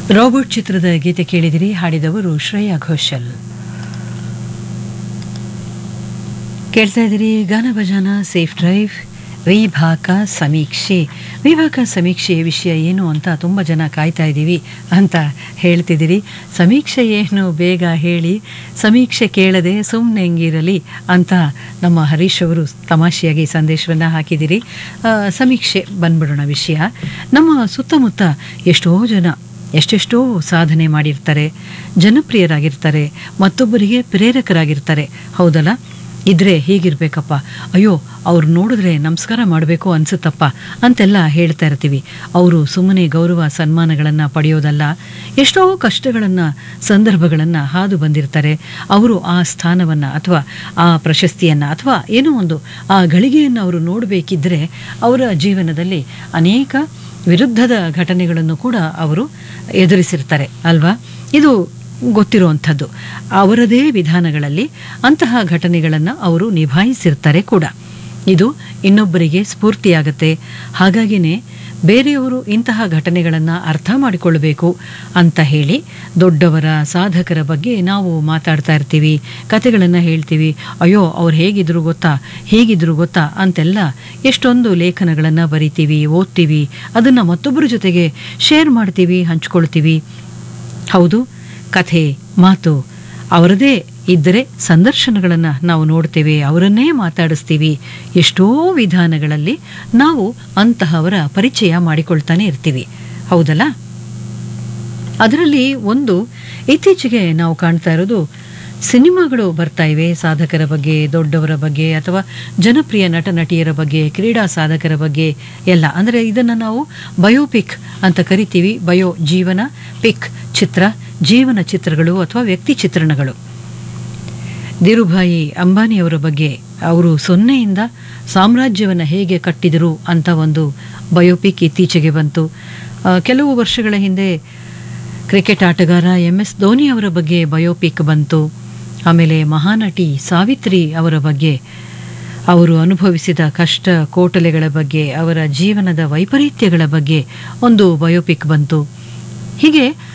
Robert ಚಿತ್ರದ ಗೀತೆ ಕೇಳಿದಿರಿ ಹಾಡಿದವರು ಶ್ರೇಯಾ ಘೋಷಲ್ ಕೇಳ್ತಾ ಇದ್ದೀರಿ ಗಾನ ಭಜನ ಸೇಫ್ ಡ್ರೈವ್ ವಿಭಾಗ ಸಮೀಕ್ಷೆ ವಿಭಾಗ ಸಮೀಕ್ಷೆಯ ವಿಷಯ ಏನು ಅಂತ ತುಂಬ ಜನ ಕಾಯ್ತಾ ಇದ್ದೀವಿ ಅಂತ ಹೇಳ್ತಿದ್ದೀರಿ ಸಮೀಕ್ಷೆ ಏನು ಬೇಗ ಹೇಳಿ ಸಮೀಕ್ಷೆ ಕೇಳದೆ ಸುಮ್ಮನೆ ಹೆಂಗಿರಲಿ ಅಂತ ನಮ್ಮ ಹರೀಶ್ ಅವರು ತಮಾಷೆಯಾಗಿ ಸಂದೇಶವನ್ನು ಹಾಕಿದ್ದೀರಿ ಆ, ಸಮೀಕ್ಷೆ ಬಂದ್ಬಿಡೋಣ ವಿಷಯ ನಮ್ಮ ಸುತ್ತಮುತ್ತ ಎಷ್ಟೋ ಜನ ಎಷ್ಟೆಷ್ಟೋ ಸಾಧನೆ ಮಾಡಿರ್ತಾರೆ ಜನಪ್ರಿಯರಾಗಿರ್ತಾರೆ ಮತ್ತೊಬ್ಬರಿಗೆ ಪ್ರೇರಕರಾಗಿರ್ತಾರೆ ಹೌದಲ್ಲ ಇದ್ರೆ ಹೀಗಿರ್ಬೇಕಪ್ಪ ಅಯ್ಯೋ ಅವ್ರು ನೋಡಿದ್ರೆ ನಮಸ್ಕಾರ ಮಾಡಬೇಕು ಅನ್ಸುತ್ತಪ್ಪ ಅಂತೆಲ್ಲ ಹೇಳ್ತಾ ಇರ್ತೀವಿ ಅವರು ಸುಮ್ಮನೆ ಗೌರವ ಸನ್ಮಾನಗಳನ್ನು ಪಡೆಯೋದಲ್ಲ ಎಷ್ಟೋ ಕಷ್ಟಗಳನ್ನು ಸಂದರ್ಭಗಳನ್ನು ಹಾದು ಬಂದಿರ್ತಾರೆ ಅವರು ಆ ಸ್ಥಾನವನ್ನು ಅಥವಾ ಆ ಪ್ರಶಸ್ತಿಯನ್ನು ಅಥವಾ ಏನೋ ಒಂದು ಆ ಗಳಿಗೆಯನ್ನು ಅವರು ನೋಡಬೇಕಿದ್ರೆ ಅವರ ಜೀವನದಲ್ಲಿ ಅನೇಕ ವಿರುದ್ಧದ ಘಟನೆಗಳನ್ನು ಕೂಡ ಅವರು ಎದುರಿಸಿರ್ತಾರೆ ಅಲ್ವಾ ಇದು ಗೊತ್ತಿರುವಂಥದ್ದು ಅವರದೇ ವಿಧಾನಗಳಲ್ಲಿ ಅಂತಹ ಘಟನೆಗಳನ್ನು ಅವರು ನಿಭಾಯಿಸಿರ್ತಾರೆ ಕೂಡ ಇದು ಇನ್ನೊಬ್ಬರಿಗೆ ಸ್ಫೂರ್ತಿಯಾಗತ್ತೆ ಹಾಗಾಗಿನೇ ಬೇರೆಯವರು ಇಂತಹ ಘಟನೆಗಳನ್ನು ಅರ್ಥ ಮಾಡಿಕೊಳ್ಳಬೇಕು ಅಂತ ಹೇಳಿ ದೊಡ್ಡವರ ಸಾಧಕರ ಬಗ್ಗೆ ನಾವು ಮಾತಾಡ್ತಾ ಇರ್ತೀವಿ ಕತೆಗಳನ್ನು ಹೇಳ್ತೀವಿ ಅಯ್ಯೋ ಅವ್ರು ಹೇಗಿದ್ರು ಗೊತ್ತಾ ಹೇಗಿದ್ರು ಗೊತ್ತಾ ಅಂತೆಲ್ಲ ಎಷ್ಟೊಂದು ಲೇಖನಗಳನ್ನು ಬರಿತೀವಿ ಓದ್ತೀವಿ ಅದನ್ನು ಮತ್ತೊಬ್ಬರ ಜೊತೆಗೆ ಶೇರ್ ಮಾಡ್ತೀವಿ ಹಂಚ್ಕೊಳ್ತೀವಿ ಹೌದು ಕಥೆ ಮಾತು ಅವರದೇ ಇದ್ದರೆ ಸಂದರ್ಶನಗಳನ್ನು ನಾವು ನೋಡ್ತೇವೆ ಅವರನ್ನೇ ಮಾತಾಡಿಸ್ತೀವಿ ಎಷ್ಟೋ ವಿಧಾನಗಳಲ್ಲಿ ನಾವು ಅಂತಹವರ ಪರಿಚಯ ಮಾಡಿಕೊಳ್ತಾನೆ ಇರ್ತೀವಿ ಹೌದಲ್ಲ ಅದರಲ್ಲಿ ಒಂದು ಇತ್ತೀಚೆಗೆ ನಾವು ಕಾಣ್ತಾ ಇರೋದು ಸಿನಿಮಾಗಳು ಬರ್ತಾ ಇವೆ ಸಾಧಕರ ಬಗ್ಗೆ ದೊಡ್ಡವರ ಬಗ್ಗೆ ಅಥವಾ ಜನಪ್ರಿಯ ನಟ ನಟಿಯರ ಬಗ್ಗೆ ಕ್ರೀಡಾ ಸಾಧಕರ ಬಗ್ಗೆ ಎಲ್ಲ ಅಂದರೆ ಇದನ್ನು ನಾವು ಬಯೋಪಿಕ್ ಅಂತ ಕರಿತೀವಿ ಬಯೋ ಜೀವನ ಪಿಕ್ ಚಿತ್ರ ಜೀವನ ಚಿತ್ರಗಳು ಅಥವಾ ವ್ಯಕ್ತಿ ಚಿತ್ರಣಗಳು ಧೀರುಭಾಯಿ ಅಂಬಾನಿಯವರ ಬಗ್ಗೆ ಅವರು ಸೊನ್ನೆಯಿಂದ ಸಾಮ್ರಾಜ್ಯವನ್ನು ಹೇಗೆ ಕಟ್ಟಿದರು ಅಂತ ಒಂದು ಬಯೋಪಿಕ್ ಇತ್ತೀಚೆಗೆ ಬಂತು ಆ, ಕೆಲವು ವರ್ಷಗಳ ಹಿಂದೆ ಕ್ರಿಕೆಟ್ ಆಟಗಾರ ಎಂ ಎಸ್ ಧೋನಿ ಅವರ ಬಗ್ಗೆ ಬಯೋಪಿಕ್ ಬಂತು ಆಮೇಲೆ ಮಹಾನಟಿ ಸಾವಿತ್ರಿ ಅವರ ಬಗ್ಗೆ ಅವರು ಅನುಭವಿಸಿದ ಕಷ್ಟ ಕೋಟಲೆಗಳ ಬಗ್ಗೆ ಅವರ ಜೀವನದ ವೈಪರೀತ್ಯಗಳ ಬಗ್ಗೆ ಒಂದು ಬಯೋಪಿಕ್ ಬಂತು ಹೀಗೆ